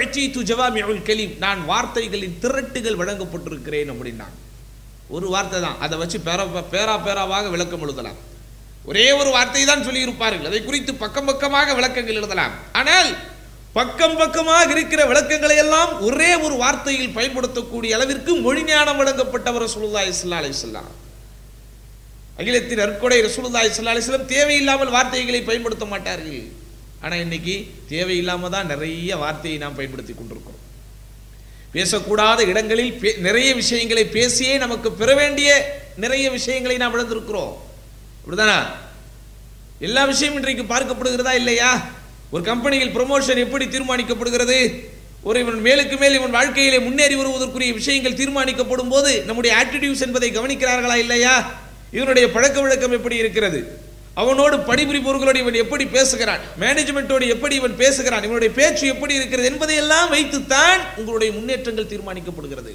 உஅதீது ஜவாமிஉல் கலீம் நான் வார்த்தைகளின் திரட்டுகள் வழங்கப்பட்டிருக்கிறேன் அப்படின்னா ஒரு வார்த்தை தான் அதை வச்சு பேரா பேரா பேராவாக விளக்கம் எழுதலாம் ஒரே ஒரு வார்த்தை தான் சொல்லி இருப்பார்கள் அதை குறித்து பக்கம் பக்கமாக விளக்கங்கள் எழுதலாம் ஆனால் பக்கம் பக்கமாக இருக்கிற விளக்கங்களை எல்லாம் ஒரே ஒரு வார்த்தையில் பயன்படுத்தக்கூடிய அளவிற்கு மொழி ஞானம் வழங்கப்பட்டவர் ரசூலுல்லாஹி ஸல்லல்லாஹு அலைஹி வஸல்லம் அகிலத்தின் அற்கொடை ரசூலுல்லாஹி ஸல்லல்லாஹு அலைஹி வஸல்லம் தேவையில்லாமல் வார்த்தைகளை பயன்படுத்த மாட்டார்கள் ஆனா இன்னைக்கு தேவையில்லாம தான் நிறைய வார்த்தையை நாம் பயன்படுத்தி கொண்டிருக்கிறோம் பேசக்கூடாத இடங்களில் பே- நிறைய விஷயங்களை பேசியே நமக்கு பெற வேண்டிய நிறைய விஷயங்களை நாம் இழந்திருக்கிறோம் அப்படிதானா எல்லா விஷயமும் இன்றைக்கு பார்க்கப்படுகிறதா இல்லையா ஒரு கம்பெனியில் ப்ரொமோஷன் எப்படி தீர்மானிக்கப்படுகிறது ஒரு இவன் மேலுக்கு மேல் இவன் வாழ்க்கையிலே முன்னேறி வருவதற்குரிய விஷயங்கள் தீர்மானிக்கப்படும் போது நம்முடைய ஆட்டிடியூட்ஸ் என்பதை கவனிக்கிறார்களா இல்லையா இவனுடைய பழக்க வழக்கம் எப்படி இருக்கிறது அவனோடு பணிபுரிபவர்களோடு இவன் எப்படி பேசுகிறான் மேனேஜ்மெண்ட்டோடு எப்படி இவன் பேசுகிறான் இவனுடைய பேச்சு எப்படி இருக்கிறது என்பதையெல்லாம் வைத்துத்தான் உங்களுடைய முன்னேற்றங்கள் தீர்மானிக்கப்படுகிறது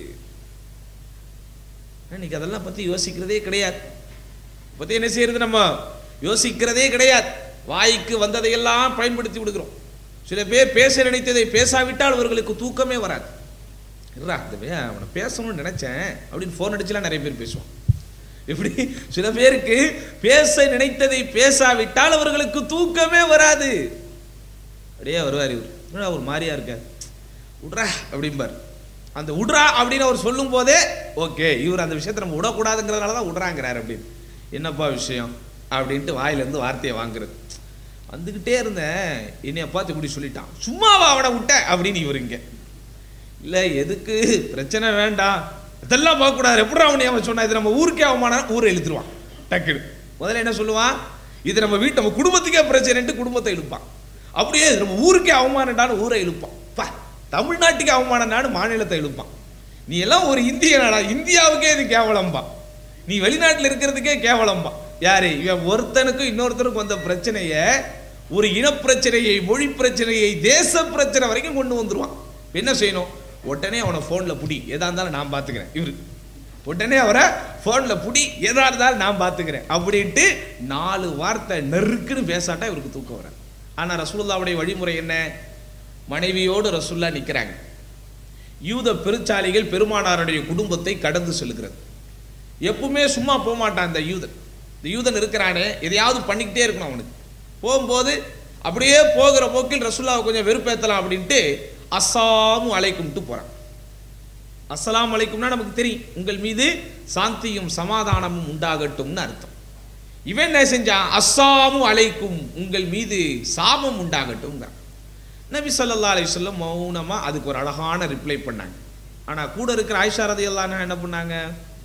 இன்னைக்கு அதெல்லாம் பத்தி யோசிக்கிறதே கிடையாது பத்தி என்ன செய்யறது நம்ம யோசிக்கிறதே கிடையாது வாய்க்கு வந்ததையெல்லாம் பயன்படுத்தி விடுகிறோம் சில பேர் பேச நினைத்ததை பேசாவிட்டால் அவர்களுக்கு தூக்கமே வராது இருடா இந்த வே- அவனை பேசணும்னு நினைச்சேன் அப்படின்னு ஃபோன் அடிச்சுலாம் நிறைய பேர் பேசுவான் இப்படி சில பேருக்கு பேச நினைத்ததை பேசாவிட்டால் அவர்களுக்கு தூக்கமே வராது அப்படியே வருவார் இவர் என்னடா ஒரு மாதிரியா இருக்க விட்றா அப்படிம்பார் அந்த விட்றா அப்படின்னு அவர் சொல்லும் போதே ஓகே இவர் அந்த விஷயத்தை நம்ம விடக்கூடாதுங்கிறதுனால தான் விட்றாங்கிறார் அப்படின்னு என்னப்பா விஷயம் அப்படின்ட்டு வாயிலேருந்து வார்த்தையை வாங்குறது வந்துக்கிட்டே இருந்தேன் என்னைய பார்த்து இப்படி சொல்லிட்டான் சும்மாவா அவனை விட்ட அப்படின்னு இவர் இங்க இல்லை எதுக்கு பிரச்சனை வேண்டாம் இதெல்லாம் பார்க்கக்கூடாது எப்படி அவனை அவன் சொன்னா இது நம்ம ஊருக்கே அவமானம் ஊரை இழுத்துருவான் டக்குனு முதல்ல என்ன சொல்லுவான் இது நம்ம வீட்டு நம்ம குடும்பத்துக்கே பிரச்சனைன்ட்டு குடும்பத்தை இழுப்பான் அப்படியே இது நம்ம ஊருக்கே அவமானம்டான்னு ஊரை இழுப்பான் பா தமிழ்நாட்டுக்கு அவமானம்டான்னு மாநிலத்தை இழுப்பான் நீ எல்லாம் ஒரு இந்திய நாடா இந்தியாவுக்கே இது கேவலம்பா நீ வெளிநாட்டில் இருக்கிறதுக்கே கேவலம்பா யாரு இவன் ஒருத்தனுக்கும் இன்னொருத்தனுக்கும் வந்த பிரச்சனைய ஒரு இனப்பிரச்சனையை மொழி பிரச்சனையை தேச பிரச்சனை வரைக்கும் கொண்டு வந்துருவான் என்ன செய்யணும் உடனே அவனை ஃபோனில் புடி எதா இருந்தாலும் நான் பார்த்துக்கிறேன் இவரு உடனே அவரை ஃபோனில் புடி எதா இருந்தாலும் நான் பார்த்துக்கிறேன் அப்படின்ட்டு நாலு வார்த்தை நெருக்குன்னு பேசாட்டா இவருக்கு தூக்கம் வர ஆனால் ரசூலுல்லாவுடைய வழிமுறை என்ன மனைவியோடு ரசூல்லா நிற்கிறாங்க யூத பெருச்சாலிகள் பெருமானாருடைய குடும்பத்தை கடந்து செல்கிறது எப்பவுமே சும்மா போக மாட்டான் இந்த யூதன் இந்த யூதன் இருக்கிறானே எதையாவது பண்ணிக்கிட்டே இருக்கணும் அவனுக்கு போகும்போது அப்படியே போகிற போக்கில் ரசூல்லாவை கொஞ்சம் வெறுப்பேத்தலாம் அப்படின்ட்டு அஸ்ஸாமு அலைக்கும்ட்டு போறான் அஸ்ஸலாமு அலைக்கும்னா நமக்கு தெரியும் உங்கள் மீது சாந்தியும் சமாதானமும் உண்டாகட்டும்னு அர்த்தம் இவன் என்ன செஞ்சான் அஸ்ஸாமு அலைக்கும் உங்கள் மீது சாபம் உண்டாகட்டும்ங்கிறான் நபி ஸல்லல்லாஹு அலைஹி வஸல்லம் மௌனமா அதுக்கு ஒரு அழகான ரிப்ளை பண்ணாங்க ஆனா கூட இருக்கிற ஆயிஷா ரதியல்லாஹு அன்ஹா என்ன பண்ணாங்க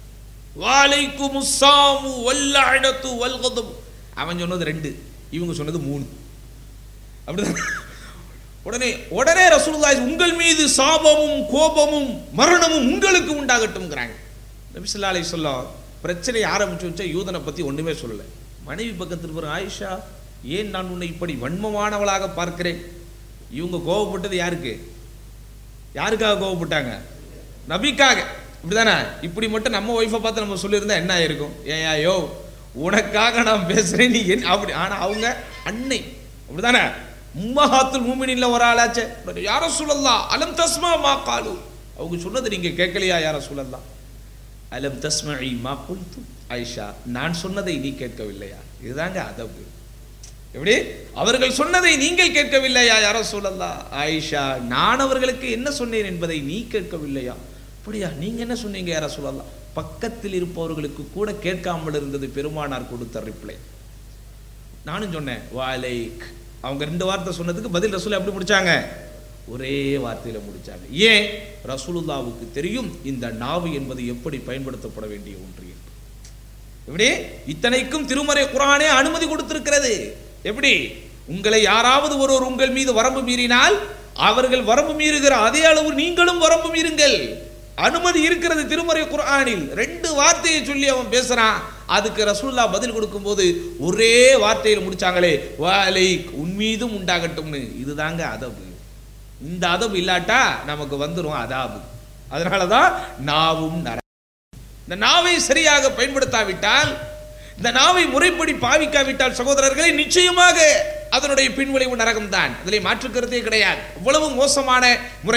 வாலைக்கும் சாமு வல்லஅனத்து வல்கதம் அவன் சொன்னது ரெண்டு இவங்க சொன்னது மூணு அப்படிதான் உடனே உடனே ரசூலுல்லாஹி உங்கள் மீது சாபமும் கோபமும் மரணமும் உங்களுக்கு உண்டாகட்டும்ங்கிறாங்க நபி ஸல்லல்லாஹு அலைஹி வஸல்லம் பிரச்சனை ஆரம்பிச்சு வச்சா யூதனை பத்தி ஒண்ணுமே சொல்லல மனைவி பக்கத்தில் வரும் ஆயிஷா ஏன் நான் உன்னை இப்படி வன்மமானவளாக பார்க்கிறேன் இவங்க கோவப்பட்டது யாருக்கு யாருக்காக கோவப்பட்டாங்க நபிக்காக இப்படிதானே இப்படி மட்டும் நம்ம ஒய்ஃபை பார்த்து நம்ம சொல்லியிருந்தா என்ன ஆயிருக்கும் ஏன் ஐயோ உனக்காக நான் பேசுறேன் நீ என்ன அப்படி ஆனா அவங்க அன்னை அப்படிதானே உம்மஹாத்துல் மூமினில் ஒரு ஆளாச்சே யார சொல்லலாம் அலம் தஸ்மா மா காலு அவங்க சொன்னது நீங்க கேட்கலையா யார சொல்லலாம் அலம் தஸ்மஇ மா குல்து ஆயிஷா நான் சொன்னதை நீ கேட்கவில்லையா இதுதாங்க அதவு எப்படி அவர்கள் சொன்னதை நீங்கள் கேட்கவில்லையா யாரோ சொல்லலாம் ஆயிஷா நான் அவர்களுக்கு என்ன சொன்னேன் என்பதை நீ கேட்கவில்லையா அப்படியா நீங்க என்ன சொன்னீங்க யாரோ சொல்லலாம் பக்கத்தில் இருப்பவர்களுக்கு கூட கேட்காமல் இருந்தது பெருமானார் கொடுத்த ரிப்ளை நானும் சொன்னேன் வாலைக் அவங்க ரெண்டு வார்த்தை சொன்னதுக்கு பதில் ரசூல் எப்படி முடிச்சாங்க ஒரே வார்த்தையில முடிச்சாங்க ஏன் ரசூலுல்லாவுக்கு தெரியும் இந்த நாவு என்பது எப்படி பயன்படுத்தப்பட வேண்டிய ஒன்று என்று எப்படி இத்தனைக்கும் திருமறை குரானே அனுமதி கொடுத்திருக்கிறது எப்படி உங்களை யாராவது ஒருவர் உங்கள் மீது வரம்பு மீறினால் அவர்கள் வரம்பு மீறுகிற அதே அளவு நீங்களும் வரம்பு மீறுங்கள் அனுமதி இருக்கிறது திருமறை குர்ஆனில் ரெண்டு வார்த்தையை சொல்லி அவன் பேசுறான் அதுக்கு ரசூல்லா பதில் கொடுக்கும்போது ஒரே வார்த்தையில் முடிச்சாங்களே வாலை உன் மீதும் உண்டாகட்டும்னு இதுதாங்க அதபு இந்த அதபு இல்லாட்டா நமக்கு வந்துரும் அதாபு அதனாலதான் நாவும் நர இந்த நாவை சரியாக பயன்படுத்தாவிட்டால் இந்த நாவை முறைப்படி பாவிக்காவிட்டால் சகோதரர்களே நிச்சயமாக அதனுடைய பின்விளைவு நரகம்தான் அதில் மாற்றுக்கிறதே கிடையாது அவ்வளவு மோசமான முறை